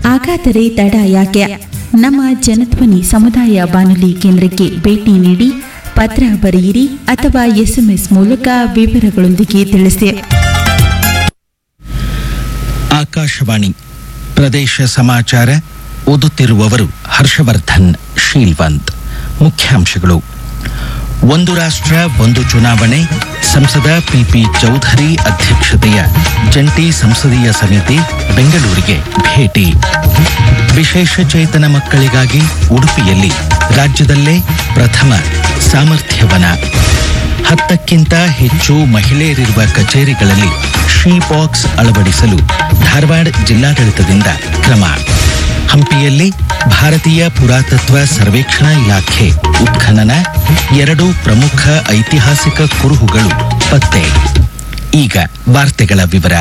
ಹಾಗಾದರೆ ತಡ ಯಾಕೆ ನಮ್ಮ ಜನಧ್ವನಿ ಸಮುದಾಯ ಬಾನುಲಿ ಕೇಂದ್ರಕ್ಕೆ ಭೇಟಿ ನೀಡಿ ಪತ್ರ ಬರೆಯಿರಿ ಅಥವಾ ಎಸ್ಎಂಎಸ್ ಮೂಲಕ ವಿವರಗಳೊಂದಿಗೆ ತಿಳಿಸಿ ಆಕಾಶವಾಣಿ ಪ್ರದೇಶ ಸಮಾಚಾರ ಓದುತ್ತಿರುವವರು ಹರ್ಷವರ್ಧನ್ ಶೀಲ್ವಂತ್ ಮುಖ್ಯಾಂಶಗಳು ಒಂದು ರಾಷ್ಟ್ರ ಒಂದು ಚುನಾವಣೆ ಸಂಸದ ಪಿಪಿ ಚೌಧರಿ ಅಧ್ಯಕ್ಷತೆಯ ಜಂಟಿ ಸಂಸದೀಯ ಸಮಿತಿ ಬೆಂಗಳೂರಿಗೆ ಭೇಟಿ ವಿಶೇಷ ಚೇತನ ಮಕ್ಕಳಿಗಾಗಿ ಉಡುಪಿಯಲ್ಲಿ ರಾಜ್ಯದಲ್ಲೇ ಪ್ರಥಮ ಸಾಮರ್ಥ್ಯವನ ಹತ್ತಕ್ಕಿಂತ ಹೆಚ್ಚು ಮಹಿಳೆಯರಿರುವ ಕಚೇರಿಗಳಲ್ಲಿ ಶೀ ಬಾಕ್ಸ್ ಅಳವಡಿಸಲು ಧಾರವಾಡ ಜಿಲ್ಲಾಡಳಿತದಿಂದ ಕ್ರಮ ಹಂಪಿಯಲ್ಲಿ ಭಾರತೀಯ ಪುರಾತತ್ವ ಸರ್ವೇಕ್ಷಣಾ ಇಲಾಖೆ ಉತ್ಖನನ ಎರಡು ಪ್ರಮುಖ ಐತಿಹಾಸಿಕ ಕುರುಹುಗಳು ಪತ್ತೆ ಈಗ ವಾರ್ತೆಗಳ ವಿವರ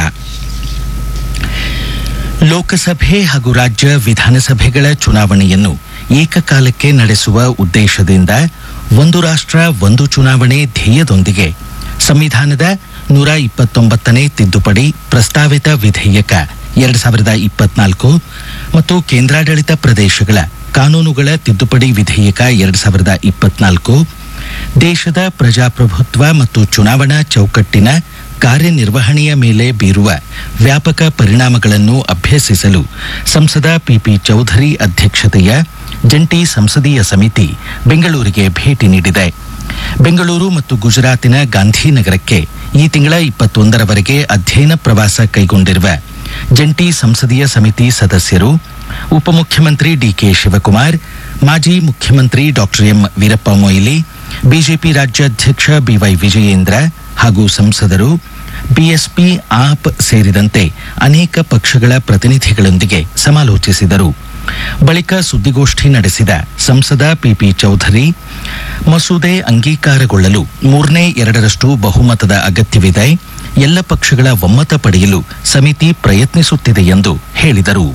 ಲೋಕಸಭೆ ಹಾಗೂ ರಾಜ್ಯ ವಿಧಾನಸಭೆಗಳ ಚುನಾವಣೆಯನ್ನು ಏಕಕಾಲಕ್ಕೆ ನಡೆಸುವ ಉದ್ದೇಶದಿಂದ ಒಂದು ರಾಷ್ಟ್ರ ಒಂದು ಚುನಾವಣೆ ಧ್ಯೇಯದೊಂದಿಗೆ ಸಂವಿಧಾನದ ನೂರ ಇಪ್ಪತ್ತೊಂಬತ್ತನೇ ತಿದ್ದುಪಡಿ ಪ್ರಸ್ತಾವಿತ ವಿಧೇಯಕ ಎರಡ್ ಸಾವಿರದ ಇಪ್ಪತ್ನಾಲ್ಕು ಮತ್ತು ಕೇಂದ್ರಾಡಳಿತ ಪ್ರದೇಶಗಳ ಕಾನೂನುಗಳ ತಿದ್ದುಪಡಿ ವಿಧೇಯಕ ಎರಡ್ ಸಾವಿರದ ಇಪ್ಪತ್ನಾಲ್ಕು ದೇಶದ ಪ್ರಜಾಪ್ರಭುತ್ವ ಮತ್ತು ಚುನಾವಣಾ ಚೌಕಟ್ಟಿನ ಕಾರ್ಯನಿರ್ವಹಣೆಯ ಮೇಲೆ ಬೀರುವ ವ್ಯಾಪಕ ಪರಿಣಾಮಗಳನ್ನು ಅಭ್ಯಸಿಸಲು ಸಂಸದ ಪಿಪಿ ಚೌಧರಿ ಅಧ್ಯಕ್ಷತೆಯ ಜಂಟಿ ಸಂಸದೀಯ ಸಮಿತಿ ಬೆಂಗಳೂರಿಗೆ ಭೇಟಿ ನೀಡಿದೆ ಬೆಂಗಳೂರು ಮತ್ತು ಗುಜರಾತಿನ ಗಾಂಧಿನಗರಕ್ಕೆ ಈ ತಿಂಗಳ ಇಪ್ಪತ್ತೊಂದರವರೆಗೆ ಅಧ್ಯಯನ ಪ್ರವಾಸ ಕೈಗೊಂಡಿರುವ ಜಂಟಿ ಸಂಸದೀಯ ಸಮಿತಿ ಸದಸ್ಯರು ಉಪಮುಖ್ಯಮಂತ್ರಿ ಡಿಕೆ ಶಿವಕುಮಾರ್ ಮಾಜಿ ಮುಖ್ಯಮಂತ್ರಿ doctor M Veerappa Moily BJP ರಾಜ್ಯಾಧ್ಯಕ್ಷ ಬಿವೈ ವಿಜಯೇಂದ್ರ ಹಾಗೂ ಸಂಸದರು ಬಿಎಸ್ಪಿ ಆಪ್ ಸೇರಿದಂತೆ ಅನೇಕ ಪಕ್ಷಗಳ ಪ್ರತಿನಿಧಿಗಳೊಂದಿಗೆ ಸಮಾಲೋಚಿಸಿದರು ಬಳಿಕ ಸುದ್ದಿಗೋಷ್ಠಿ ನಡೆಸಿದ ಸಂಸದ ಪಿಪಿ ಚೌಧರಿ ಮಸೂದೆ ಅಂಗೀಕಾರಗೊಳ್ಳಲು ಮೂರನೇ ಎರಡರಷ್ಟು ಬಹುಮತದ ಅಗತ್ಯವಿದೆ ಎಲ್ಲ ಪಕ್ಷಗಳ ಒಮ್ಮತ ಪಡೆಯಲು ಸಮಿತಿ ಪ್ರಯತ್ನಿಸುತ್ತಿದೆ ಎಂದು ಹೇಳಿದರು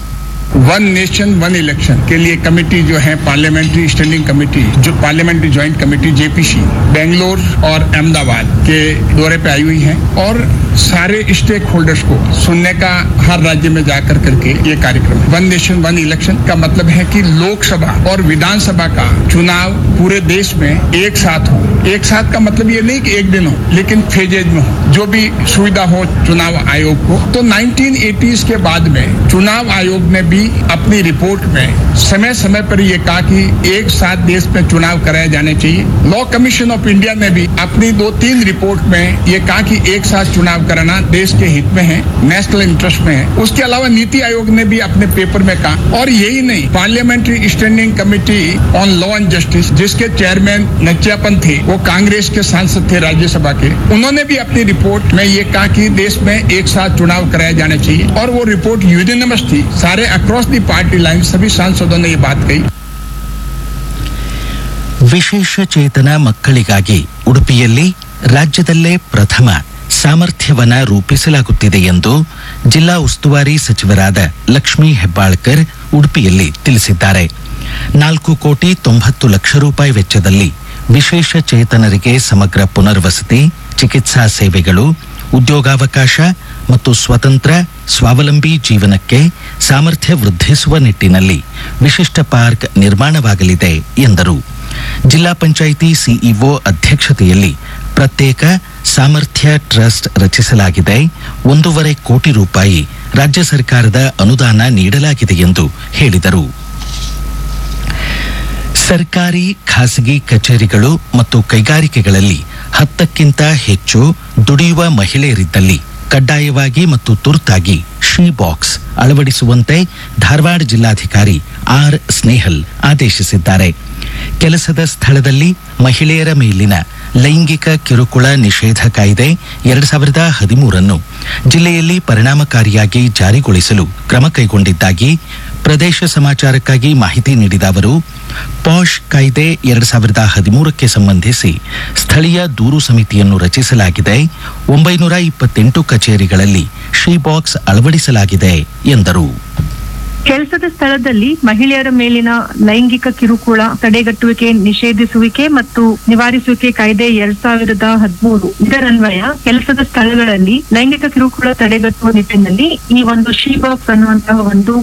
वन नेशन वन इलेक्शन के लिए कमेटी जो है पार्लियामेंट्री स्टैंडिंग कमेटी जो parliamentary joint committee JPC Bangalore और अहमदाबाद के दौरे पे आई हुई है और सारे स्टेक होल्डर्स को सुनने का हर राज्य में जाकर करके ये कार्यक्रम है वन नेशन वन इलेक्शन का मतलब है कि लोकसभा और विधानसभा का चुनाव पूरे देश में एक साथ हो एक साथ का मतलब ये नहीं कि एक दिन हो लेकिन फेजेज में हो जो भी सुविधा हो चुनाव आयोग को तो 1980s के बाद में चुनाव आयोग ने भी अपनी रिपोर्ट में समय समय पर ये कहा कि एक साथ देश में चुनाव कराए जाने चाहिए लॉ कमीशन ऑफ इंडिया ने भी अपनी दो तीन रिपोर्ट में ये कहा कि एक साथ चुनाव कराना देश के हित में है नेशनल इंटरेस्ट में है उसके अलावा नीति आयोग ने भी अपने पेपर में कहा और यही नहीं parliamentary standing committee on law and justice जिसके चेयरमैन नचियापन थे वो कांग्रेस के सांसद थे राज्यसभा के उन्होंने भी अपनी रिपोर्ट में ये कहा कि देश में एक साथ चुनाव कराए जाने चाहिए और वो रिपोर्ट यूनिनमस थी सारे अक्रॉस दी पार्टी लाइन सभी सांसदों ने ये बात कही ವಿಶೇಷ ಚೇತನ ಮಕ್ಕಳಿಗಾಗಿ ಉಡುಪಿಯಲ್ಲಿ ರಾಜ್ಯದಲ್ಲೇ ಪ್ರಥಮ ಸಾಮರ್ಥ್ಯವನ ರೂಪಿಸಲಾಗುತ್ತಿದೆ ಎಂದು ಜಿಲ್ಲಾ ಉಸ್ತುವಾರಿ ಸಚಿವರಾದ ಲಕ್ಷ್ಮೀ ಹೆಬ್ಬಾಳ್ಕರ್ ಉಡುಪಿಯಲ್ಲಿ ತಿಳಿಸಿದ್ದಾರೆ ನಾಲ್ಕು ಕೋಟಿ ತೊಂಬತ್ತು ಲಕ್ಷ ರೂಪಾಯಿ ವೆಚ್ಚದಲ್ಲಿ ವಿಶೇಷ ಚೇತನರಿಗೆ ಸಮಗ್ರ ಪುನರ್ವಸತಿ ಚಿಕಿತ್ಸಾ ಸೇವೆಗಳು ಉದ್ಯೋಗಾವಕಾಶ ಮತ್ತು ಸ್ವತಂತ್ರ ಸ್ವಾವಲಂಬಿ ಜೀವನಕ್ಕೆ ಸಾಮರ್ಥ್ಯ ವೃದ್ಧಿಸುವ ನಿಟ್ಟಿನಲ್ಲಿ ವಿಶಿಷ್ಟ ಪಾರ್ಕ್ ನಿರ್ಮಾಣವಾಗಲಿದೆ ಎಂದರು ಜಿಲ್ಲಾ ಪಂಚಾಯಿತಿ ಸಿಇಒ ಅಧ್ಯಕ್ಷತೆಯಲ್ಲಿ ಪ್ರತ್ಯೇಕ ಸಾಮರ್ಥ್ಯ ಟ್ರಸ್ಟ್ ರಚಿಸಲಾಗಿದೆ ಒಂದೂವರೆ ಕೋಟಿ ರೂಪಾಯಿ ರಾಜ್ಯ ಸರ್ಕಾರದ ಅನುದಾನ ನೀಡಲಾಗಿದೆ ಎಂದು ಹೇಳಿದರು ಸರ್ಕಾರಿ ಖಾಸಗಿ ಕಚೇರಿಗಳು ಮತ್ತು ಕೈಗಾರಿಕೆಗಳಲ್ಲಿ ಹತ್ತಕ್ಕಿಂತ ಹೆಚ್ಚು ದುಡಿಯುವ ಮಹಿಳೆಯರಿದ್ದಲ್ಲಿ ಕಡ್ಡಾಯವಾಗಿ ಮತ್ತು ತುರ್ತಾಗಿ ಶೀ ಬಾಕ್ಸ್ ಅಳವಡಿಸುವಂತೆ ಧಾರವಾಡ ಜಿಲ್ಲಾಧಿಕಾರಿ ಆರ್ ಸ್ನೇಹಲ್ ಆದೇಶಿಸಿದ್ದಾರೆ ಕೆಲಸದ ಸ್ಥಳದಲ್ಲಿ ಮಹಿಳೆಯರ ಮೇಲಿನ ಲೈಂಗಿಕ ಕಿರುಕುಳ ನಿಷೇಧ ಕಾಯ್ದೆ ಎರಡ್ ಸಾವಿರದ ಹದಿಮೂರನ್ನು ಜಿಲ್ಲೆಯಲ್ಲಿ ಪರಿಣಾಮಕಾರಿಯಾಗಿ ಜಾರಿಗೊಳಿಸಲು ಕ್ರಮ ಕೈಗೊಂಡಿದ್ದಾಗಿ ಪ್ರದೇಶ ಸಮಾಚಾರಕ್ಕಾಗಿ ಮಾಹಿತಿ ನೀಡಿದ ಅವರು ಪಾಶ್ ಕಾಯ್ದೆ ಎರಡ್ ಸಾವಿರದ ಹದಿಮೂರಕ್ಕೆ ಸಂಬಂಧಿಸಿ ಸ್ಥಳೀಯ ದೂರು ಸಮಿತಿಯನ್ನು ರಚಿಸಲಾಗಿದೆ ಒಂಬೈನೂರ ಇಪ್ಪತ್ತೆಂಟು ಕಚೇರಿಗಳಲ್ಲಿ ಶೀ ಬಾಕ್ಸ್ ಅಳವಡಿಸಲಾಗಿದೆ ಎಂದರು ಕೆಲಸದ ಸ್ಥಳದಲ್ಲಿ ಮಹಿಳೆಯರ ಮೇಲಿನ ಲೈಂಗಿಕ ಕಿರುಕುಳ ತಡೆಗಟ್ಟುವಿಕೆ ನಿಷೇಧಿಸುವಿಕೆ ಮತ್ತು ನಿವಾರಿಸುವಿಕೆ ಕಾಯ್ದೆ ಎರಡ್ ಸಾವಿರದ ಹದಿಮೂರು ಇದರನ್ವಯ ಕೆಲಸದ ಸ್ಥಳಗಳಲ್ಲಿ ಲೈಂಗಿಕ ಕಿರುಕುಳ ತಡೆಗಟ್ಟುವ ನಿಟ್ಟಿನಲ್ಲಿ ಈ ಒಂದು ಶೀ ಬಾಕ್ಸ್ ಅನ್ನುವಂತಹ ಒಂದು